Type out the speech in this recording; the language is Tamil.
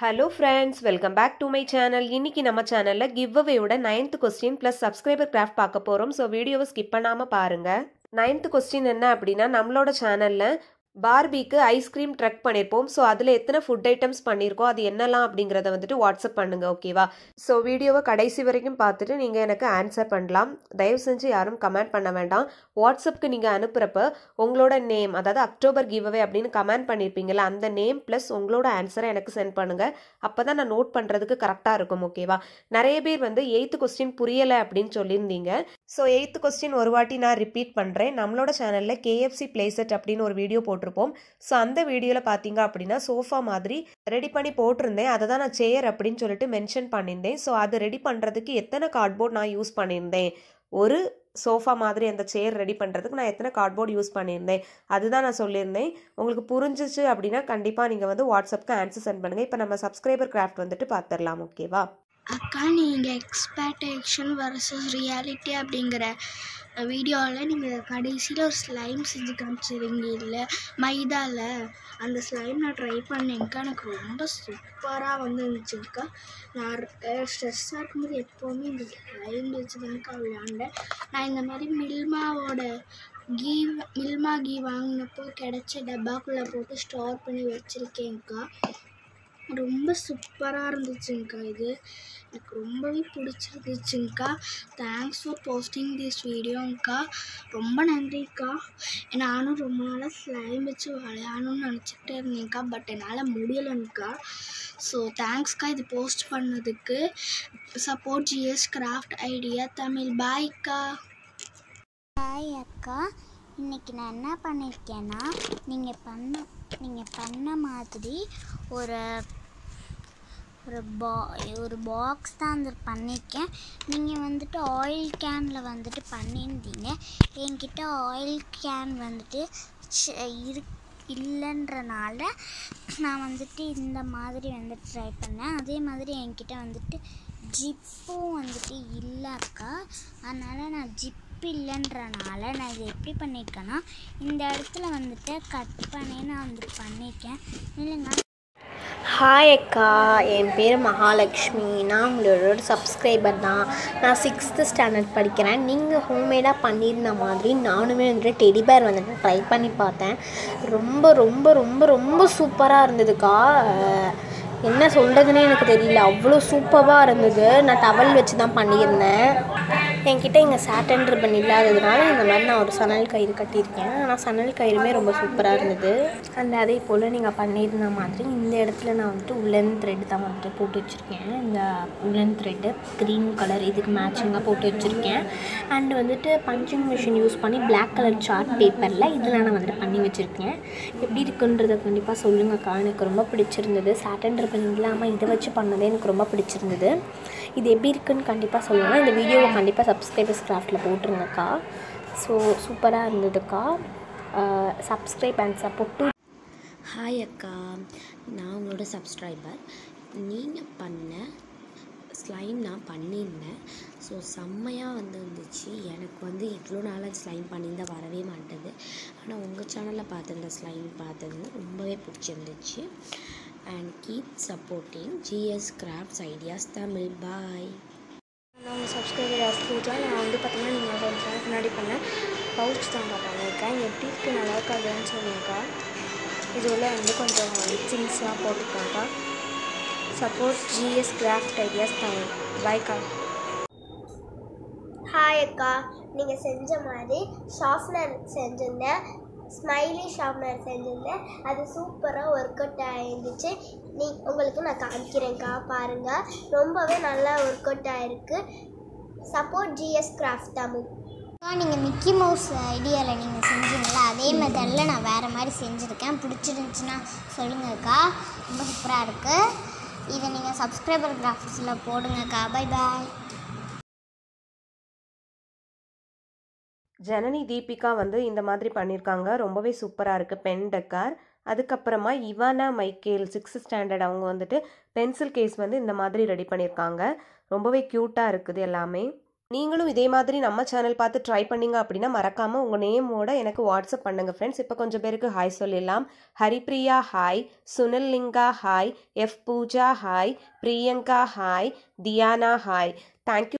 hello friends welcome back to my channel இன்னைக்கு நம்ம சேனலில் கிவ் அவேயோட ninth question plus subscriber craft பார்க்க போகிறோம் ஸோ வீடியோவை ஸ்கிப் பண்ணாமல் பாருங்கள் நைன்த் கொஸ்டின் என்ன அப்படின்னா நம்மளோட சேனலில் பார்பிக்கு ஐஸ்கிரீம் ட்ரக் பண்ணியிருப்போம் ஸோ அதில் எத்தனை ஃபுட் ஐட்டம்ஸ் பண்ணியிருக்கோம் அது என்னலாம் அப்படிங்கிறத வந்துட்டு வாட்ஸ்அப் பண்ணுங்கள் ஓகேவா ஸோ வீடியோவை கடைசி வரைக்கும் பார்த்துட்டு நீங்கள் எனக்கு ஆன்சர் பண்ணலாம் தயவு செஞ்சு யாரும் கமெண்ட் பண்ண வேண்டாம் வாட்ஸ்அப்புக்கு நீங்கள் அனுப்புகிறப்ப உங்களோட நேம் அதாவது அக்டோபர் கிவ் அவே அப்படின்னு கமெண்ட் பண்ணியிருப்பீங்கல்ல அந்த நேம் ப்ளஸ் உங்களோட ஆன்சரை எனக்கு சென்ட் பண்ணுங்கள் அப்போ தான் நான் நோட் பண்ணுறதுக்கு கரெக்டாக இருக்கும் ஓகேவா நிறைய பேர் வந்து எயித்து கொஸ்டின் புரியலை அப்படின்னு சொல்லியிருந்தீங்க ஸோ எயித்து கொஸ்டின் ஒரு வாட்டி நான் ரிப்பீட் பண்ணுறேன் நம்மளோட சேனலில் கேஎஃப்சி பிளேசெட் அப்படின்னு ஒரு வீடியோ போட்டிருப்போம் ஸோ அந்த வீடியோவில் பார்த்தீங்க அப்படின்னா சோஃபா மாதிரி ரெடி பண்ணி போட்டிருந்தேன் அதை தான் நான் சேர் அப்படின்னு சொல்லிட்டு மென்ஷன் பண்ணியிருந்தேன் ஸோ அது ரெடி பண்ணுறதுக்கு எத்தனை கார்ட்போர்ட் நான் யூஸ் பண்ணியிருந்தேன் ஒரு சோஃபா மாதிரி அந்த சேர் ரெடி பண்ணுறதுக்கு நான் எத்தனை கார்ட்போர்ட் யூஸ் பண்ணியிருந்தேன் அதுதான் நான் சொல்லியிருந்தேன் உங்களுக்கு புரிஞ்சிச்சு அப்படின்னா கண்டிப்பாக நீங்கள் வந்து வாட்ஸ்அப்க்கு ஆன்சர் சென்ட் பண்ணுங்கள் இப்போ நம்ம சப்ஸ்கிரைபர் கிராஃப்ட் வந்துட்டு பார்த்துடலாம் ஓகேவா அக்கா நீங்கள் எக்ஸ்பெக்டேஷன் வர்சஸ் ரியாலிட்டி அப்படிங்கிற வீடியோவில் நீங்கள் கடைசியில் ஒரு ஸ்லைம் செஞ்சு காமிச்சிருங்க இல்லை மைதாவில் அந்த ஸ்லைம் நான் ட்ரை பண்ணேங்க்கா எனக்கு ரொம்ப சூப்பராக வந்து இருந்துச்சுக்கா நான் ஸ்ட்ரெஸ்ஸாக இருக்கும்போது எப்போவுமே இந்த ஸ்லைம் வச்சு தான்க்கா விளையாண்டேன் நான் இந்த மாதிரி மில்மாவோட கீ மில்மா கீ வாங்கினப்போ கிடச்ச டப்பாக்குள்ளே போட்டு ஸ்டோர் பண்ணி வச்சுருக்கேங்க்கா ரொம்ப சூப்பராக இருந்துச்சுங்க்கா இது எனக்கு ரொம்பவே பிடிச்சிருந்துச்சுங்க்கா தேங்க்ஸ் ஃபார் போஸ்டிங் திஸ் வீடியோங்க்கா ரொம்ப நன்றிக்கா நானும் ரொம்ப நாளாக ஸ்லைம் வச்சு விளையாடணும்னு நினச்சிக்கிட்டே இருந்தேங்க்கா பட் என்னால் முடியலைங்க்கா ஸோ தேங்க்ஸ்க்கா இது போஸ்ட் பண்ணதுக்கு support GS craft idea Tamil பாய்க்கா ஹாய் அக்கா இன்னைக்கு நான் என்ன பண்ணியிருக்கேன்னா நீங்கள் பண்ண நீங்கள் பண்ண மாதிரி ஒரு ஒரு பா ஒரு பாக்ஸ் தான் வந்து பண்ணியிருக்கேன் நீங்கள் வந்துட்டு ஆயில் கேனில் வந்துட்டு பண்ணியிருந்தீங்க என்கிட்ட ஆயில் கேன் வந்துட்டு ச்ச- இரு இல்லைன்றனால நான் வந்துட்டு இந்த மாதிரி வந்துட்டு ட்ரை பண்ணேன் அதே மாதிரி என்கிட்ட வந்துட்டு ஜிப்பும் வந்துட்டு இல்லை அக்கா அதனால் நான் ஜிப் இல்லைன்றனால நான் இதை எப்படி பண்ணியிருக்கேன்னா இந்த இடத்துல வந்துட்டு கட் பண்ணி நான் வந்து பண்ணியிருக்கேன் இல்லைங்க ஹாய் அக்கா என் பேர் மகாலட்சுமி நான் உங்களோட ஒரு சப்ஸ்கிரைபர் தான் நான் சிக்ஸ்த்து ஸ்டாண்டர்ட் படிக்கிறேன் நீங்கள் ஹோம்மேடாக பண்ணியிருந்த மாதிரி நானுமே வந்துட்டு டெடி பேர் வந்துட்டு ட்ரை பண்ணி பார்த்தேன் ரொம்ப ரொம்ப ரொம்ப ரொம்ப சூப்பராக இருந்ததுக்கா அஹ், என்ன சொல்கிறதுனே எனக்கு தெரியல அவ்வளோ சூப்பராக இருந்தது நான் டவல் வச்சு தான் பண்ணியிருந்தேன் என்கிட்ட இங்கே சாட்டன் ரிப்பன் இல்லாததுனால இந்த மாதிரி நான் ஒரு சணல் கயிறு கட்டியிருக்கேன் ஆனால் சணல் கயிறுமே ரொம்ப சூப்பராக இருந்தது அந்த அதே போல் நீங்கள் பண்ணியிருந்த மாதிரி இந்த இடத்துல நான் வந்துட்டு உலன் த்ரெட் தான் வந்துட்டு போட்டு வச்சுருக்கேன் இந்த உலன் த்ரெட்டு க்ரீன் கலர் இதுக்கு மேட்சிங்காக போட்டு வச்சுருக்கேன் அண்ட் வந்துட்டு பஞ்சிங் மிஷின் யூஸ் பண்ணி பிளாக் கலர் சார்ட் பேப்பரில் இதில் நான் வந்துட்டு பண்ணி வச்சுருக்கேன் எப்படி இருக்குன்றதை கண்டிப்பாக சொல்லுங்கக்கா எனக்கு ரொம்ப பிடிச்சிருந்தது சாட்டன் ரிப்பன் இல்லாமல் இதை வச்சு பண்ணதே எனக்கு ரொம்ப பிடிச்சிருந்தது இது எப்படி இருக்குன்னு கண்டிப்பாக சொல்லுங்கள் இந்த வீடியோவை கண்டிப்பாக சப்ஸ்கிரைபர்ஸ் கிராஃப்டில் போட்டுருங்கக்கா ஸோ சூப்பராக இருந்ததுக்கா subscribe and support to hi அக்கா நான் உங்களோட சப்ஸ்கிரைபர் நீங்கள் பண்ண ஸ்லைம் நான் பண்ணியிருந்தேன் ஸோ செம்மையாக வந்து இருந்துச்சு எனக்கு வந்து இவ்வளோ நாளாக ஸ்லைம் பண்ணியிருந்தா வரவே மாட்டேது ஆனால் உங்கள் சேனலில் பார்த்து இந்த ஸ்லைம் பார்த்தது ரொம்பவே பிடிச்சிருந்துச்சு and keep supporting GS crafts ideas Tamil bye நான் உங்கள் சப்ஸ்கிரைபர் பூஜா நான் வந்து பார்த்தீங்கன்னா நீங்கள் கொஞ்சம் நாளுக்கு முன்னாடி பண்ண பவுச் தாங்க பண்ணியிருக்கேன் எப்படி இருக்குது நல்லா இருக்காதுன்னு சொல்லுங்கக்கா இது உள்ள வந்து கொஞ்சம் திங்ஸ்லாம் போட்டுக்கோங்க suppose GS craft ideas Tamil பாய்க்கா ஹாய் அக்கா நீங்கள் செஞ்ச மாதிரி ஷார்ப்னர் செஞ்சிருந்தேன் ஸ்மைலி ஷார்ப்னர் செஞ்சிருந்தேன் அது சூப்பராக ஒர்க் அவுட் ஆயிருந்துச்சு நீ உங்களுக்கு நான் காமிக்கிறேன்க்கா பாருங்கள் ரொம்பவே நல்லா ஒர்க் அவுட் ஆயிருக்கு சப்போர்ட் ஜிஎஸ் கிராஃப்ட் தமிழ் அக்கா நீங்கள் மிக்கி மவுஸ் ஐடியாவில் நீங்கள் செஞ்சீங்களா அதே மெத்தடில் நான் வேறு மாதிரி செஞ்சுருக்கேன் பிடிச்சிருந்துச்சுன்னா சொல்லுங்கக்கா ரொம்ப சூப்பராக இருக்குது இதை நீங்கள் சப்ஸ்கிரைபர் கிராஃபிக்ஸில் போடுங்கக்கா பை பாய் ஜனனி தீபிகா வந்து இந்த மாதிரி பண்ணியிருக்காங்க ரொம்பவே சூப்பராக இருக்குது பென் டெக்கார் அதுக்கப்புறமா இவானா மைக்கேல் சிக்ஸ்த் ஸ்டாண்டர்ட் அவங்க வந்துட்டு பென்சில் கேஸ் வந்து இந்த மாதிரி ரெடி பண்ணியிருக்காங்க ரொம்பவே க்யூட்டாக இருக்குது எல்லாமே நீங்களும் இதே மாதிரி நம்ம சேனல் பார்த்து ட்ரை பண்ணீங்க அப்படின்னா மறக்காமல் உங்கள் நேமோட எனக்கு வாட்ஸ்அப் பண்ணுங்கள் ஃப்ரெண்ட்ஸ் இப்போ கொஞ்சம் பேருக்கு ஹாய் சொல்லிடலாம் Haripriya hi Sunil Linga hi F Pooja hi Priyanka hi Dhiyana hi thank you